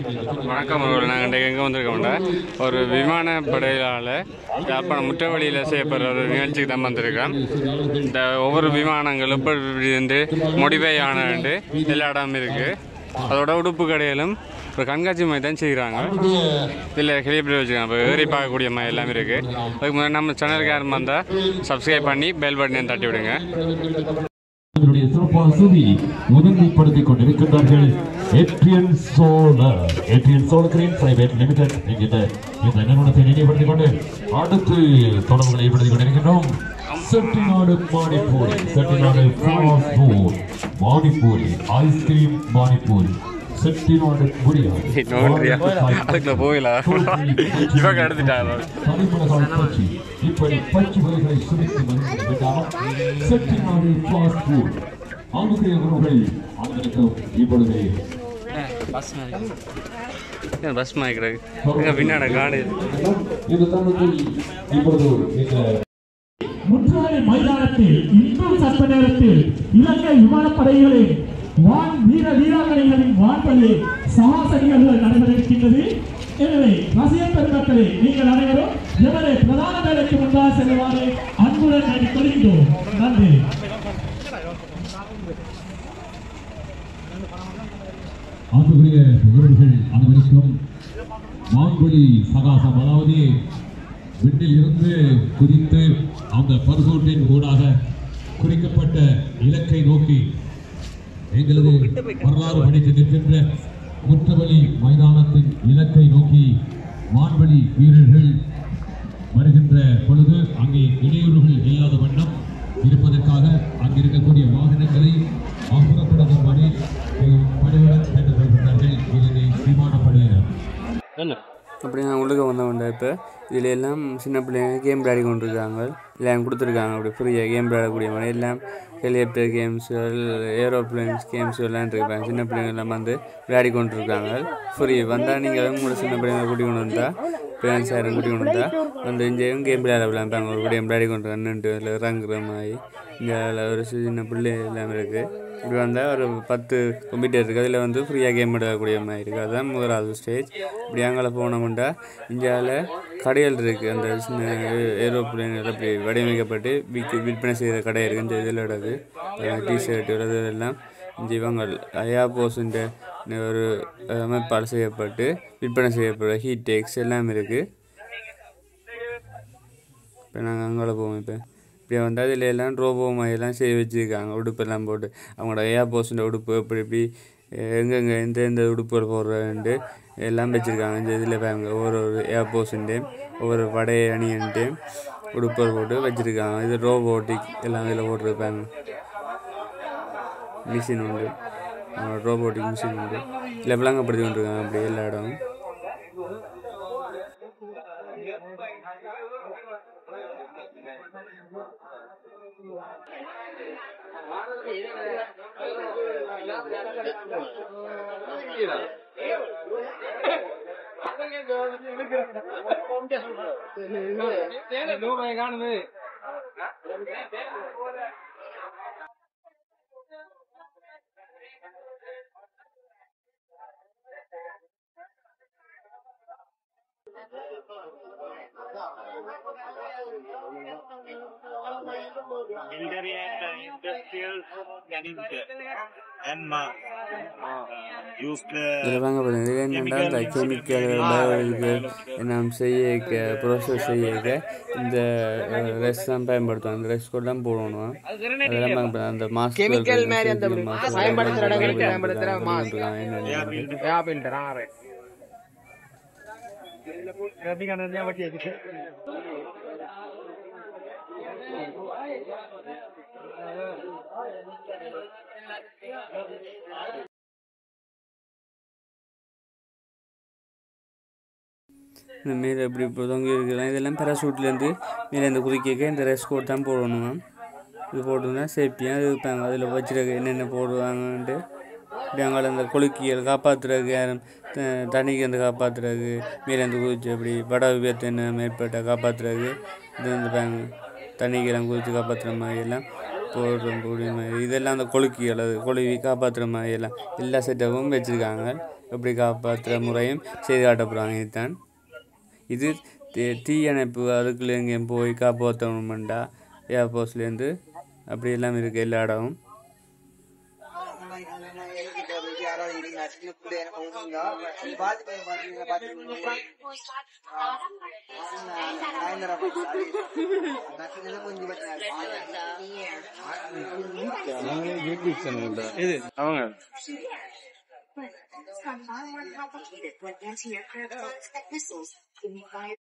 வணக்கம் அவர்கள் நாங்கள் இன்றைக்கு எங்கே வந்திருக்கோம்டா ஒரு விமானப்படையால் யாழ்ப்பாணம் முற்றவழியில் செய்யப்படுற ஒரு நிகழ்ச்சிக்கு தான் வந்திருக்கோம் இந்த ஒவ்வொரு விமானங்களும் இப்படி இருந்து மொடிஃபை ஆனண்டு எல்லா இடமும் இருக்குது அதோட உடுப்பு கடையிலும் ஒரு கண்காட்சி மாதிரி தான் செய்கிறாங்க இதில் ஹெலிபடி வச்சுருக்காங்க இப்போ ஏறி பார்க்கக்கூடிய மாதிரி எல்லாமே இருக்குது அதுக்கு முன்னாடி நம்ம சேனலுக்கு யாரும் வந்தால் சப்ஸ்கிரைப் பண்ணி பெல் பட்டனையும் தட்டி விடுங்க இதனுடைய சிறப்பான சுதி முதன்மைப்படுத்திக் கொண்டிருக்கின்றார்கள் Adrian solar Adrian solar green private limited என்கின்ற இந்த நிறுவனத்தை நினைவுபடுத்திக் கொண்டு அடுத்து தொடர்புகளை ஏற்படுத்திக் கொண்டிருக்கின்றோம் Chettinad Manipuri Chettinad fast food Manipuri ice cream Manipuri Chettinad biryani நோன்றியா அதுக்குள்ள போகலாம் இவங்க எடுத்துட்டாங்க தனிமிளகாய் பச்சி இப்படி பச்சி வகைகளை சுவைத்து வந்து விட்டால் செட்டிநாடு ஃபாஸ்ட் ஃபுட் ஆங்கிலேய உணவுகள் அனைவருக்கும் இப்பொழுது பஸ் மாய்க்கிறது எங்கள் பின்னாட காடு இந்த தருணத்தில் இப்பொழுது இந்த முற்றுகை மைதானத்தில் இன்னும் சற்று நேரத்தில் இலங்கை விமானப்படைகளின் வான் வீர வீராங்கனைகளின் வான்பள்ளி சாகச நிகழ்வுகள் நடைபெற இருக்கின்றது எனவே ரசிக பெருமக்களே நீங்கள் அனைவரும் எமது பிரதான வேலைக்கு முன்பாக செல்லுமாறு அன்புடன் வேண்டிக் கொள்கின்றோம் நன்றி அன்புக்குரிய உறவுகள் அனைவருக்கும் மாங்குழி சகாசம் அதாவது விண்ணில் இருந்து குதித்து அந்த பருகூட்டின் ஊடாக குறிக்கப்பட்ட இலக்கை நோக்கி எங்களது வரலாறு படைத்து நிற்கின்ற முற்றவழி மைதானத்தின் இலக்கை நோக்கி மான்வழி வீரர்கள் வருகின்ற பொழுது அங்கே இடையூறுகள் இல்லாத வண்ணம் இருப்பதற்காக அங்கு இருக்கக்கூடிய வாகனங்களை அப்புறப்படுத்தும்படி மிகவும் பணிவுடன் கேட்டுக்கொள்கிறார்கள் இலங்கை விமானப்படையினர் அப்படி நான் உள்ளுக்கு வந்தவன்டா இப்போ இதில் எல்லாம் சின்ன பிள்ளைங்க கேம் விளையாடி கொண்டிருக்காங்க எல்லாம் கொடுத்துருக்காங்க அப்படி ஃப்ரீயாக கேம் விளையாடக்கூடிய மாதிரி எல்லாம் ஹெலிகாப்டர் கேம்ஸுகள் ஏரோப்ளேன்ஸ் கேம்ஸ் விளையாண்டுருக்காங்க சின்ன பிள்ளைங்க எல்லாம் வந்து விளையாடி கொண்டிருக்காங்க ஃப்ரீ வந்தால் நீங்களும் உங்களோட சின்ன பிள்ளைங்க கூட்டி கொண்டு வந்தால் பேரண்ட்ஸ் யாரும் கூட்டி கொண்டு வந்தால் வந்து இங்கேயும் கேம் விளையாட விளையாண்டாங்க ஒரு கேம் விளையாடி கொண்டு நின்று அதில் இறங்குற மாதிரி இங்கே அதில் ஒரு சின்ன பிள்ளை எல்லாமே இருக்குது இப்படி வந்தால் ஒரு பத்து கம்ப்யூட்டர் இருக்குது அதில் வந்து ஃப்ரீயாக கேம் விளையாடக்கூடிய மாதிரி இருக்குது அதுதான் முதலாவது ஸ்டேஜ் இப்படி அங்கே போனோம்னா இந்தியாவில் கடைகள் இருக்குது அந்த சின்ன ஏரோப்ளேன்கள் அப்படி வடிவமைக்கப்பட்டு விற்க விற்பனை செய்கிற கடை இருக்குது இந்த இதில் இடது டிஷர்ட் எல்லாம் இந்த இவங்க அயா போஸுன்ற ஒரு அமைப்பால் செய்யப்பட்டு விற்பனை செய்யப்படுற ஹீட் டேக்ஸ் எல்லாம் இருக்குது இப்போ நாங்கள் அங்கே போவோம் இப்போ இப்படி வந்து அதில் எல்லாம் ரோபோ மாதிரிலாம் செய்ய வச்சுருக்காங்க உடுப்பெல்லாம் போட்டு அவங்களோட ஏர் போஸ்ன்ற உடுப்பு இப்படி இப்படி எங்கெங்கே எந்த எந்த உடுப்புகள் போடுறன்ட்டு எல்லாம் வச்சுருக்காங்க இந்த இதில் பாருங்க ஒவ்வொரு ஒரு ஏர் போஸ்ன்ட்டு ஒவ்வொரு படை அணியன்ட்டு உடுப்புகள் போட்டு வச்சுருக்காங்க இது ரோபோட்டிக் எல்லாம் இதில் போட்டிருப்பாங்க மிஷின் உண்டு ரோபோட்டிக் மிஷின் உண்டு இல்லை விளங்கப்படுத்தி கொண்டிருக்காங்க அப்படி எல்லா இடம் military and uh, industrial planning and uh, uh, used uh, இதில் வாங்க பாருங்க இது என்னென்னா இந்த கெமிக்கல் பயோலுக்கு நாம் செய்ய ப்ரோசஸ் செய்ய இந்த ரெஸ் தான் பயன்படுத்துவோம் அந்த ரெஸ் கூட தான் போடணும் அதெல்லாம் வாங்க பாருங்க, அந்த மாஸ்க் கெமிக்கல் மாதிரி அந்த பயன்படுத்துற இடங்களுக்கு பயன்படுத்துற மாஸ்க் என்னென்ன இந்த மேலே இப்படி இப்போ தொங்கி இருக்கலாம் இதெல்லாம் பேராசூட்லேருந்து மேலே இந்த குதிக்க இந்த ரெஸ் கோட் தான் போடணும் மேம் இது போட்டுருந்தா சேஃப்டியாக இருப்பாங்க அதில் வச்சுருக்க என்னென்ன போடுவாங்கன்ட்டு இப்படி அங்கே அந்த கொலுக்கியல் காப்பாற்றுறதுக்கு யாரும் த- தண்ணிக்கு வந்து காப்பாற்றுறதுக்கு மேலே இருந்து குதிச்சு அப்படி வட விபத்து என்ன மேற்பட்ட காப்பாற்றுறதுக்கு இது வந்து பாங்க தண்ணிக்கெல்லாம் குதிச்சு காப்பாற்றுற மாதிரி எல்லாம் போடுற கூடிய மாதிரி இதெல்லாம் அந்த கொலுக்கிகள் அது கொழுவி காப்பாற்றுற மாதிரி எல்லாம் எல்லா செட்டப்பும் வச்சுருக்காங்க எப்படி காப்பாற்றுற முறையும் செய்து காட்ட போகிறாங்க இதுதான் இது தீ- தீயணைப்பு அதுக்குள்ள எங்கேயும் போய் காப்பாற்றணுமெண்டா ஏர்போர்ட்ஸ்லேருந்து அப்படி எல்லாம் இருக்குது எல்லா இடமும் இது அவங்க From non-complicated when anti-aircraft missiles in